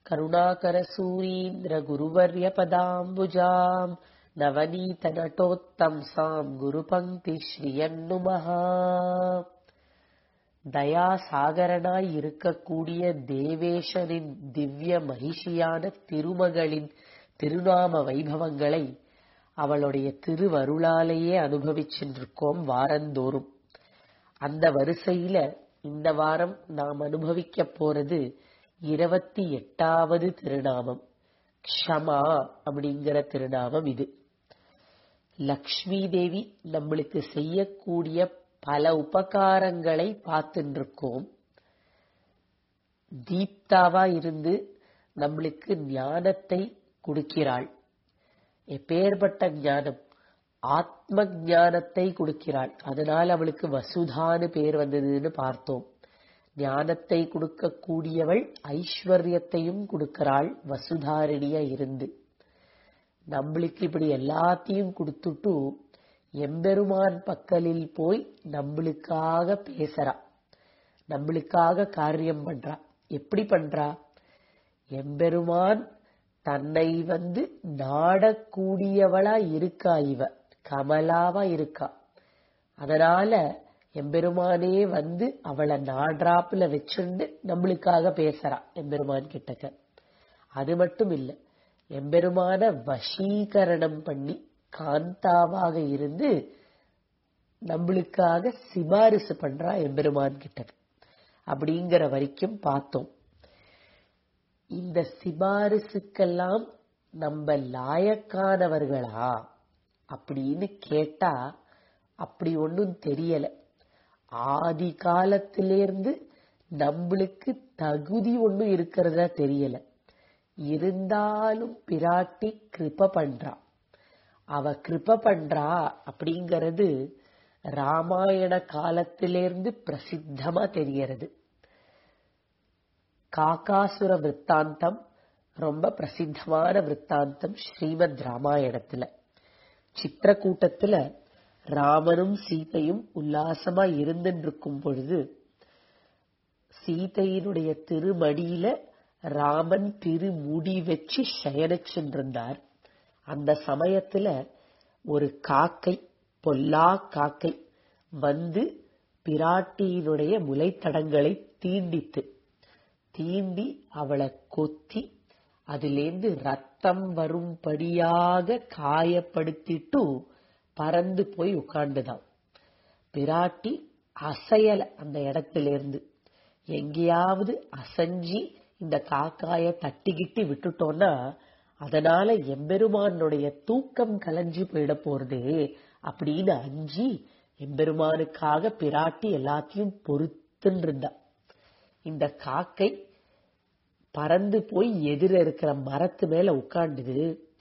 करुणाकरसूरीन्द्रगुरुवर्यपदाम्बुजाम् नवनीतनटोत्तंसाम् குருபங்கிஸ்ரீயன்னுமஹ தயாசாகரனாய் இருக்கக்கூடிய தேவேஷனின் திவ்ய மகிஷியான திருமகளின் திருநாம வைபவங்களை அவளுடைய திருவருளாலேயே அனுபவிச்சுருக்கோம் வாரந்தோறும் அந்த வரிசையில இந்த வாரம் நாம் அனுபவிக்க போறது இருபத்தி எட்டாவது திருநாமம் க்ஷமா அப்படிங்கிற திருநாமம் இது லக்ஷ்மி தேவி நம்மளுக்கு செய்யக்கூடிய பல உபகாரங்களை பார்த்துட்டு இருக்கோம் தீப்தாவா இருந்து நம்மளுக்கு ஞானத்தை கொடுக்கிறாள் எப்பேற்பட்ட ஞானம் ஆத்ம ஞானத்தை கொடுக்கிறாள் அதனால் அவளுக்கு வசுதான்னு பேர் வந்ததுன்னு பார்த்தோம் ஞானத்தை கொடுக்கக்கூடியவள் ஐஸ்வர்யத்தையும் கொடுக்கிறாள் வசுதாரணியா இருந்து நம்மளுக்கு இப்படி எல்லாத்தையும் கொடுத்துட்டு எம்பெருமான் பக்கலில் போய் நம்மளுக்காக பேசுறா நம்மளுக்காக காரியம் பண்றா எப்படி பண்றா எம்பெருமான் தன்னை வந்து நாடக்கூடியவளா இருக்கா இவ கமலாவா இருக்கா அதனால எம்பெருமானே வந்து அவளை நாடாப்புல வச்சுண்டு நம்மளுக்காக பேசுறா எம்பெருமான் கிட்டக்க அது மட்டும் இல்ல எம்பெருமான வசீகரணம் பண்ணி காந்தாவாக இருந்து நம்மளுக்காக சிபாரிசு பண்றா எம்பெருமான் கிட்ட அப்படிங்கிற வரைக்கும் பார்த்தோம் இந்த சிபாரிசுக்கெல்லாம் நம்ம லாயக்கானவர்களா அப்படின்னு கேட்டா அப்படி ஒன்றும் தெரியல ஆதி காலத்திலேருந்து நம்மளுக்கு தகுதி ஒன்றும் இருக்கிறதா தெரியல இருந்தாலும் பிராட்டி கிருப பண்றா அவ கிருப பண்றா அப்படிங்கிறது ராமாயண காலத்திலிருந்து பிரசித்தமா தெரியறது காக்காசுர விற்த்தாந்தம் ரொம்ப பிரசித்தமான விற்த்தாந்தம் ஸ்ரீமத் ராமாயணத்துல சித்திரக்கூட்டத்துல ராமனும் சீதையும் உல்லாசமா இருந்துட்டு இருக்கும் பொழுது சீதையினுடைய திருமடியில ராமன் திருமுடி வச்சு சயனிச்சுருந்தார் அந்த சமயத்துல ஒரு காக்கை பொல்லா காக்கை வந்து பிராட்டியினுடைய முளைத்தடங்களை தீண்டித்து தீண்டி அவளை கொத்தி அதிலேந்து ரத்தம் வரும்படியாக காயப்படுத்திட்டு பறந்து போய் உட்கார்ந்துதான் பிராட்டி அசையல அந்த இடத்திலிருந்து எங்கேயாவது அசஞ்சி இந்த காக்காய தட்டிக்கிட்டு விட்டுட்டோம்னா அதனால எம்பெருமானுடைய தூக்கம் கலைஞ்சு போயிட போறது அப்படின்னு அஞ்சி எம்பெருமானுக்காக பிராட்டி எல்லாத்தையும் பொறுத்துன்னு இருந்தா இந்த காக்கை பறந்து போய் எதிர இருக்கிற மரத்து மேல உட்கார்ந்துது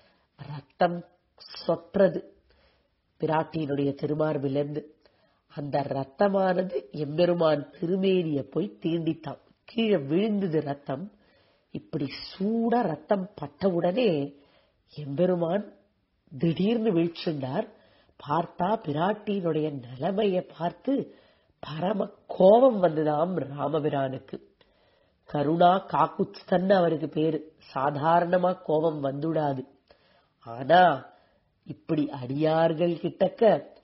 ரத்தம் சொற்றது பிராட்டியினுடைய திருமார்பிலிருந்து அந்த ரத்தமானது எம்பெருமான் திருமேனிய போய் தீண்டித்தான் கீழே விழுந்தது ரத்தம் இப்படி சூடா ரத்தம் பட்ட உடனே எம்பெருமான் திடீர்னு வீழ்ச்சிண்டார் பார்த்தா பிராட்டியினுடைய நிலைமைய பார்த்து பரம கோபம் வந்ததாம் ராமபிரானுக்கு கருணா காக்குத்தன்னு அவருக்கு பேரு சாதாரணமா கோபம் வந்துடாது ஆனா இப்படி அடியார்கள் கிட்டக்க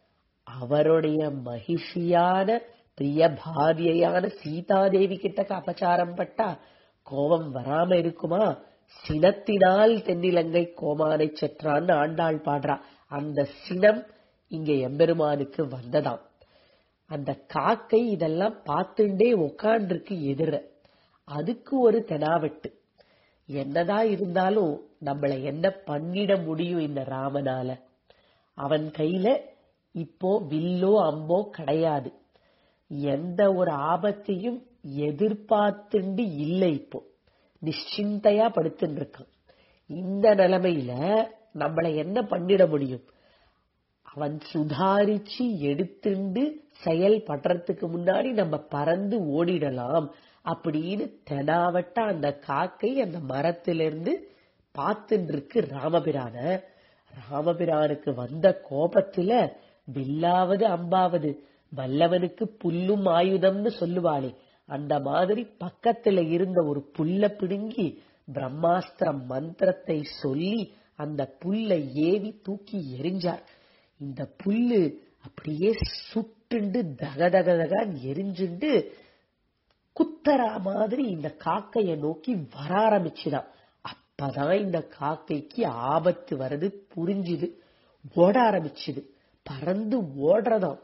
அவருடைய மகிழ்ச்சியான பிரிய பாரியையான சீதாதேவி கிட்டக்க அபச்சாரம் பட்டா கோபம் வராம இருக்குமா சினத்தினால் தென்னிலங்கை கோமானை செற்றான்னு ஆண்டாள் பாடுறா அந்த சினம் இங்க எம்பெருமானுக்கு வந்ததாம் அந்த காக்கை இதெல்லாம் பார்த்துட்டே உக்காண்டிருக்கு எதிர அதுக்கு ஒரு தெனாவெட்டு என்னதான் இருந்தாலும் நம்மளை என்ன பண்ணிட முடியும் இந்த ராமனால அவன் கையில இப்போ வில்லோ அம்போ கிடையாது எந்த ஒரு ஆபத்தையும் எதிர்பார்த்துண்டு இல்லை இப்போ நிশ্চিந்தையா படுத்துட்டு இருக்கான் இந்த நிலைமையில நம்மளை என்ன பண்ணிட முடியும் அவன் சுதாரிச்சு எடுத்துண்டு செயல்படுறதுக்கு முன்னாடி நம்ம பறந்து ஓடிடலாம் அப்படின்னு தெனாவட்ட அந்த காக்கை அந்த மரத்திலிருந்து பார்த்துட்டு இருக்கு ராமபிரான ராமபிரானுக்கு வந்த கோபத்துல வில்லாவது அம்பாவது வல்லவனுக்கு புல்லும் ஆயுதம்னு சொல்லுவாளே அந்த மாதிரி பக்கத்துல இருந்த ஒரு புல்ல பிடுங்கி பிரம்மாஸ்திர மந்திரத்தை சொல்லி அந்த புல்லை ஏவி தூக்கி எரிஞ்சார் இந்த புல்லு அப்படியே சுட்டுண்டு தகதகதக எரிஞ்சுண்டு குத்தரா மாதிரி இந்த காக்கைய நோக்கி வர ஆரம்பிச்சுதான் அப்பதான் இந்த காக்கைக்கு ஆபத்து வர்றது புரிஞ்சுது ஓட ஆரம்பிச்சுது பறந்து ஓடுறதாம்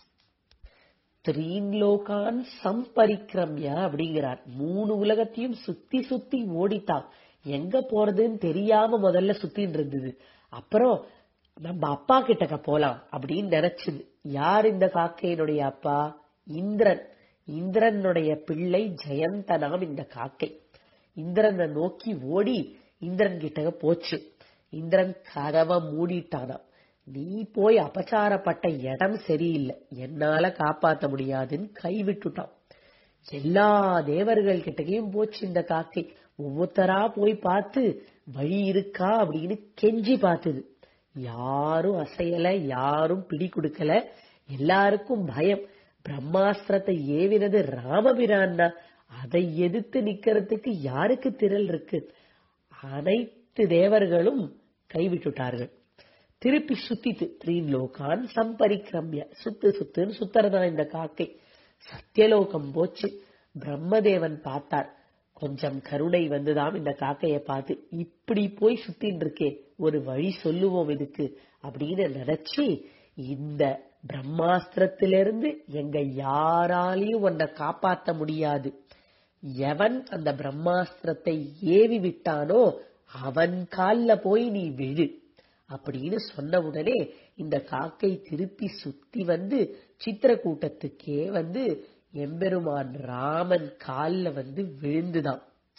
த்ரீன்லோகான் சம்பரிக்கிரம்ய அப்படிங்கிறார் மூணு உலகத்தையும் சுத்தி சுத்தி ஓடித்தான் எங்க போறதுன்னு தெரியாம முதல்ல சுத்தின்னு இருந்தது அப்புறம் நம்ம அப்பா கிட்டக்க போலாம் அப்படின்னு நினைச்சது யார் இந்த காக்கையினுடைய அப்பா இந்திரன் இந்திரனுடைய பிள்ளை ஜெயந்தனாம் இந்த காக்கை இந்திரனை நோக்கி ஓடி இந்திரன் கிட்ட போச்சு இந்திரன் கதவை மூடிட்டானாம் நீ போய் அபச்சாரப்பட்ட இடம் சரியில்லை என்னால காப்பாத்த முடியாதுன்னு கைவிட்டுட்டான் எல்லா தேவர்கள் கிட்டக்கையும் போச்சு இந்த காக்கை ஒவ்வொருத்தரா போய் பார்த்து வழி இருக்கா அப்படின்னு கெஞ்சி பார்த்தது யாரும் அசையல யாரும் பிடி கொடுக்கல எல்லாருக்கும் பயம் பிரம்மாஸ்திரத்தை ஏவினது ராமபிரான்னா அதை எதிர்த்து நிக்கிறதுக்கு யாருக்கு திரள் இருக்கு அனைத்து தேவர்களும் கைவிட்டுட்டார்கள் திருப்பி சுத்திட்டு த்ரீலோகான் சம்பரிக்கிரமிய சுத்து சுத்துன்னு சுத்துறதான் இந்த காக்கை சத்தியலோகம் போச்சு பிரம்மதேவன் பார்த்தார் கொஞ்சம் கருணை வந்துதாம் இந்த காக்கைய பார்த்து இப்படி போய் சுத்தின்னு இருக்கே ஒரு வழி சொல்லுவோம் இதுக்கு அப்படின்னு நினைச்சு இந்த பிரம்மாஸ்திரத்திலிருந்து எங்க யாராலையும் உன்னை காப்பாத்த முடியாது எவன் அந்த பிரம்மாஸ்திரத்தை ஏவி விட்டானோ அவன் கால்ல போய் நீ விழு அப்படின்னு சொன்ன உடனே இந்த காக்கை திருப்பி சுத்தி வந்து சித்திரக்கூட்டத்துக்கே வந்து எம்பெருமான் ராமன் கால்ல வந்து விழுந்துதான்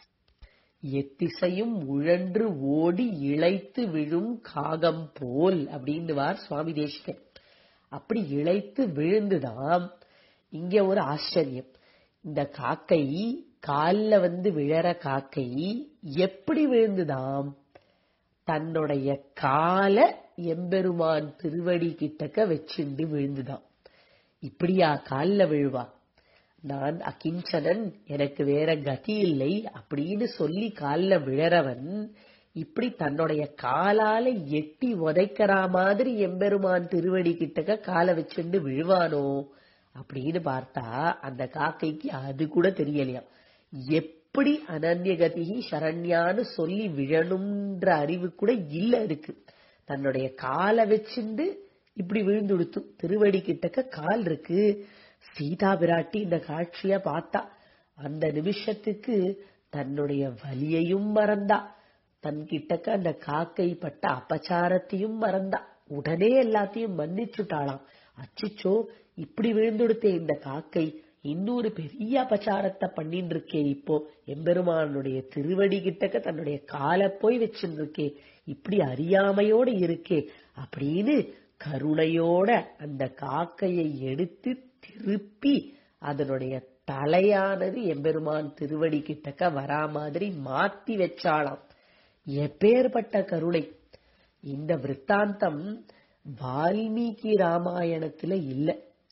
எத்திசையும் உழன்று ஓடி இழைத்து விழும் காகம் போல் அப்படின்னுவார் சுவாமி தேசிகன் அப்படி இழைத்து விழுந்துதான் இங்க ஒரு ஆச்சரியம் இந்த காக்கை கால்ல வந்து விழற காக்கை எப்படி விழுந்துதாம் தன்னுடைய கால எம்பெருமான் திருவடி கிட்டக்க வச்சுண்டு விழுந்துதான் இப்படியா கால்ல விழுவா நான் அகிஞ்சனன் எனக்கு வேற கதி இல்லை அப்படின்னு சொல்லி கால்ல விழறவன் இப்படி தன்னுடைய காலால எட்டி உதைக்கிற மாதிரி எம்பெருமான் திருவடி கிட்டக்க காலை வச்சுண்டு விழுவானோ அப்படின்னு பார்த்தா அந்த காக்கைக்கு அது கூட தெரியலையாம் எப்படி அனன்யகதி சரண்யான்னு சொல்லி விழணும்ன்ற அறிவு கூட இல்ல இருக்கு தன்னுடைய காலை வச்சுண்டு இப்படி விழுந்துடுத்து திருவடி கிட்டக்க கால் இருக்கு சீதா பிராட்டி இந்த காட்சிய பார்த்தா அந்த நிமிஷத்துக்கு தன்னுடைய வலியையும் மறந்தா தன் கிட்டக்க அந்த காக்கை பட்ட அபச்சாரத்தையும் மறந்தா உடனே எல்லாத்தையும் மன்னிச்சுட்டாளாம் அச்சிச்சோ இப்படி விழுந்துடுத்தே இந்த காக்கை இன்னொரு பெரிய அபச்சாரத்தை பண்ணிட்டு இருக்கே இப்போ எம்பெருமானுடைய திருவடி கிட்டக்க தன்னுடைய காலை போய் வச்சுருக்கே இப்படி அறியாமையோட இருக்கே அப்படின்னு கருணையோட அந்த காக்கையை எடுத்து திருப்பி அதனுடைய தலையானது எம்பெருமான் திருவடி கிட்டக்க வரா மாதிரி மாத்தி வச்சாளாம் எப்பேற்பட்ட கருணை இந்த விற்த்தாந்தம் வால்மீகி ராமாயணத்துல இல்ல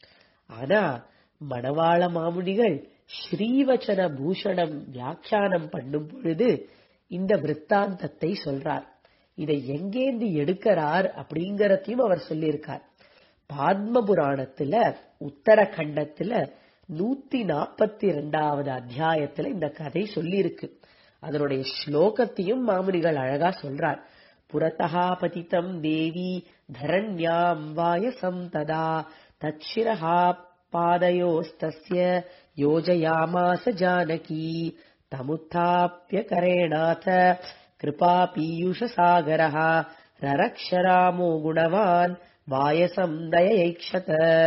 ஆனா மணவாள மாமுனிகள் ஸ்ரீவச்சன பூஷணம் வியாக்கியானம் பண்ணும் பொழுது இந்த விற்த்தாந்தத்தை சொல்றார் இதை எங்கேந்து எடுக்கிறார் அப்படிங்கறதையும் அவர் சொல்லியிருக்கார் பாத்ம புராணத்துல உத்தரகண்டத்துல நூத்தி நாற்பத்தி ரெண்டாவது அத்தியாயத்துல இந்த கதை சொல்லியிருக்கு அதனுடைய ஸ்லோகத்தையும் மாமுனிகள் அழகா சொல்றார் புறத்தகா பதித்தம் தேவி தரண்யாம் வாயசம் ததா தச்சிரஹா பாதயோஸ்தஸ்ய யோஜயாமாச ஜானகி தமுத்தாப்பிய கரேணாத கிருபா பீயூஷ சாகரः ரரக்ஷராமோ குணவான் வாயசம் தயைக்ஷத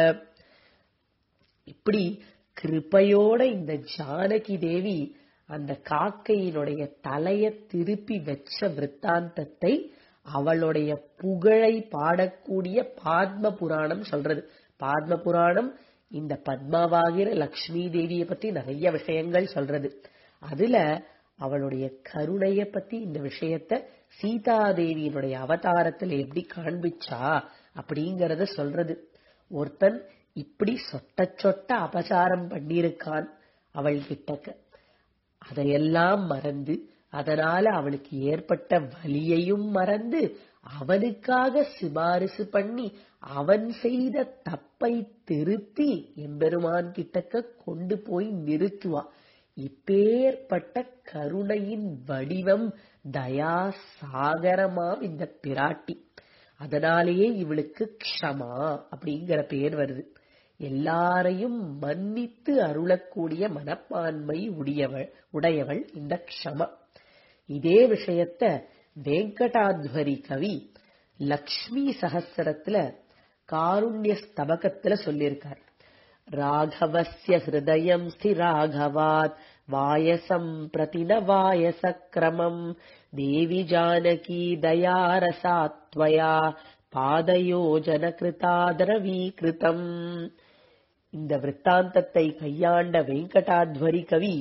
இப்படி கிருபையோட இந்த ஜானகி தேவி அந்த காக்கையினுடைய தலைய திருப்பி வச்ச விற்த்தாந்தத்தை அவளுடைய புகழை பாடக்கூடிய பாத்ம புராணம் சொல்றது பாத்ம புராணம் இந்த பத்மாவாகிற லக்ஷ்மி தேவிய பத்தி நிறைய விஷயங்கள் சொல்றது அதுல அவளுடைய கருணைய பத்தி இந்த விஷயத்த சீதாதேவியினுடைய அவதாரத்துல எப்படி காண்பிச்சா அப்படிங்கறத சொல்றது ஒருத்தன் இப்படி சொட்ட சொட்ட அபசாரம் பண்ணியிருக்கான் அவள் கிட்டக்க அதையெல்லாம் மறந்து அதனால அவளுக்கு ஏற்பட்ட வலியையும் மறந்து அவனுக்காக சிபாரிசு பண்ணி அவன் செய்த தப்பை திருத்தி எம்பெருமான் கிட்டக்க கொண்டு போய் நிறுத்துவா இப்பேற்பட்ட கருணையின் வடிவம் தயா சாகரமாம் இந்த பிராட்டி அதனாலேயே இவளுக்கு க்ஷமா அப்படிங்கிற பேர் வருது எல்லாரையும் மன்னித்து அருளக்கூடிய மனப்பான்மை உடையவள் உடையவள் இந்த க்ஷமா இதே விஷயத்த வெங்கடாத்வரி கவி லக்ஷ்மி சகஸ்திரத்துல காருண்ய ஸ்தபகத்துல சொல்லியிருக்கார் ராகவஸ்ய ஹிருதயம் ஸ்திராகவாத் வாயசம் பிரதின வாயசக்கிரமம் தேவி ஜானகி தயாரசாத்வயா பாதயோஜன கிருதாதரவீகிருதம் இந்த விற்த்தாந்தத்தை கையாண்ட வெங்கடாத்வரி கவி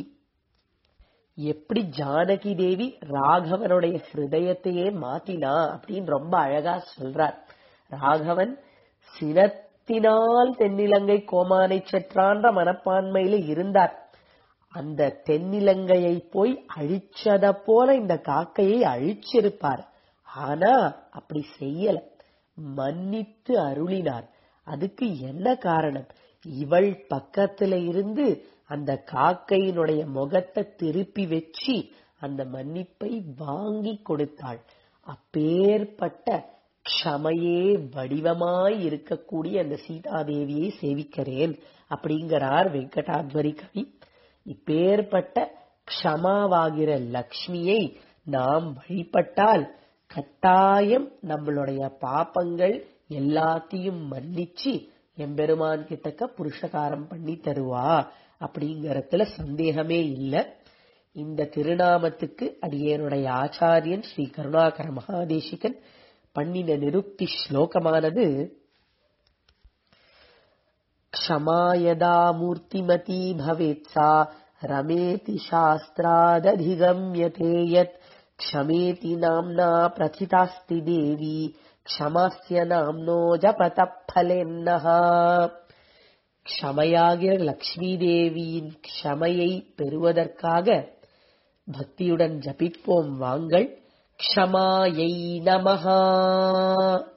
எப்படி ஜானகி தேவி ராகவனுடைய ஹிருதயத்தையே மாத்தினா அப்படின்னு ரொம்ப அழகா சொல்றார் ராகவன் சினத்தினால் தென்னிலங்கை கோமானை செற்றான்ற மனப்பான்மையில இருந்தார் அந்த தென்னிலங்கையை போய் அழிச்சத போல இந்த காக்கையை அழிச்சிருப்பார் ஆனா அப்படி செய்யல மன்னித்து அருளினார் அதுக்கு என்ன காரணம் இவள் பக்கத்துல இருந்து அந்த காக்கையினுடைய முகத்தை திருப்பி வச்சு அந்த மன்னிப்பை வாங்கி கொடுத்தாள் அப்பேற்பட்ட க்ஷமையே வடிவமாய் இருக்கக்கூடிய அந்த சீதாதேவியை சேவிக்கிறேன் அப்படிங்கிறார் வெங்கடாத்வரி கவி இப்பேற்பட்ட க்ஷமாவாகிற லக்ஷ்மியை நாம் வழிபட்டால் கட்டாயம் நம்மளுடைய பாப்பங்கள் எல்லாத்தையும் மன்னிச்சு எம்பெருமான் கிட்டக்க புருஷகாரம் பண்ணி தருவா அப்படிங்கறதுல சந்தேகமே இல்ல இந்த திருநாமத்துக்கு அடியேனுடைய ஆச்சாரியன் ஸ்ரீ கருணாகர மகாதேசிகன் பண்ணின நிருக்தி ஸ்லோகமானது क्षमा यदा मूर्तिमती भवेत् सा रमेति शास्त्रादधिगम्यते यत् क्षमेति नाम्ना प्रथितास्ति देवी க்ஷமாஸ்ய நாம்னோ ஜபத பலென்னஹ க்ஷமையாகிற லக்ஷ்மி தேவியின் க்ஷமையை பெறுவதற்காக பக்தியுடன் ஜபிப்போம் வாங்கள் க்ஷமாயை நமஹா